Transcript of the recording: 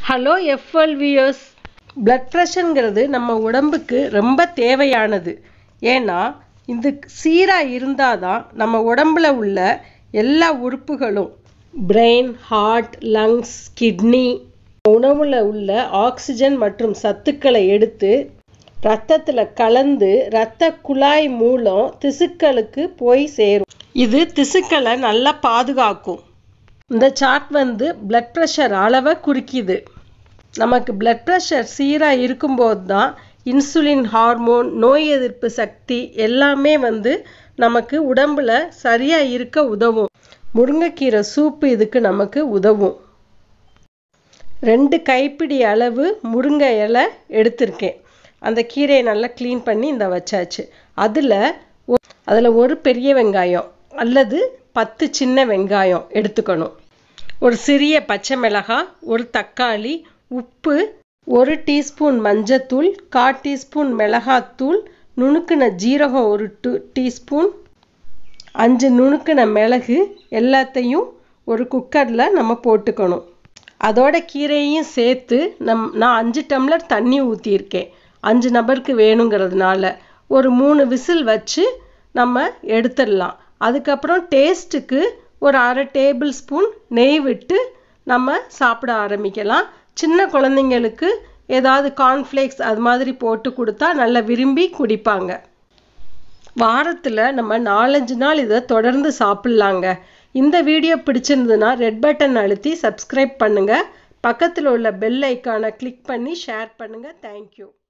hello FL viewers blood ப்ரெஷருங்கிறது நம்ம உடம்புக்கு ரொம்ப தேவையானது ஏன்னா இது சீராக இருந்தால் தான் நம்ம உடம்புல உள்ள எல்லா உறுப்புகளும் பிரெயின் ஹார்ட் லங்ஸ் கிட்னி உணவில் உள்ள ஆக்சிஜன் மற்றும் சத்துக்களை எடுத்து ரத்தத்தில் கலந்து இரத்த குழாய் மூலம் திசுக்களுக்கு போய் சேரும் இது திசுக்களை நல்லா பாதுகாக்கும் இந்த சார்ட் வந்து பிளட் ப்ரெஷர் அளவை குறிக்குது நமக்கு பிளட் ப்ரெஷர் சீராக இருக்கும்போது தான் இன்சுலின் ஹார்மோன் நோய் எதிர்ப்பு சக்தி எல்லாமே வந்து நமக்கு உடம்புல சரியாக இருக்க உதவும் முருங்கைக்கீரை சூப்பு இதுக்கு நமக்கு உதவும் ரெண்டு கைப்பிடி அளவு முருங்கை இலை எடுத்திருக்கேன் அந்த கீரையை நல்லா க்ளீன் பண்ணி இந்த வச்சாச்சு அதில் அதில் ஒரு பெரிய வெங்காயம் அல்லது பத்து சின்ன வெங்காயம் எடுத்துக்கணும் ஒரு சிறிய பச்சை மிளகாய் ஒரு தக்காளி உப்பு ஒரு டீஸ்பூன் மஞ்சத்தூள் கா டீஸ்பூன் மிளகாத்தூள் நுணுக்கின ஜீரகம் ஒரு டூ டீஸ்பூன் அஞ்சு நுணுக்கின மிளகு எல்லாத்தையும் ஒரு குக்கரில் நம்ம போட்டுக்கணும் அதோட கீரையும் சேர்த்து நம் நான் அஞ்சு டம்ளர் தண்ணி ஊற்றியிருக்கேன் அஞ்சு நபருக்கு வேணுங்கிறதுனால ஒரு மூணு விசில் வச்சு நம்ம எடுத்துடலாம் அதுக்கப்புறம் டேஸ்ட்டுக்கு ஒரு அரை டேபிள் ஸ்பூன் நெய் விட்டு நம்ம சாப்பிட ஆரம்பிக்கலாம் சின்ன குழந்தைங்களுக்கு ஏதாவது கார்ன்ஃப்ளேக்ஸ் அது மாதிரி போட்டு கொடுத்தா நல்லா விரும்பி குடிப்பாங்க வாரத்தில் நம்ம நாலஞ்சு நாள் இதை தொடர்ந்து சாப்பிட்லாங்க இந்த வீடியோ பிடிச்சிருந்ததுன்னா ரெட் பட்டன் அழுத்தி சப்ஸ்கிரைப் பண்ணுங்கள் பக்கத்தில் உள்ள பெல் ஐக்கானை கிளிக் பண்ணி ஷேர் பண்ணுங்கள் தேங்க்யூ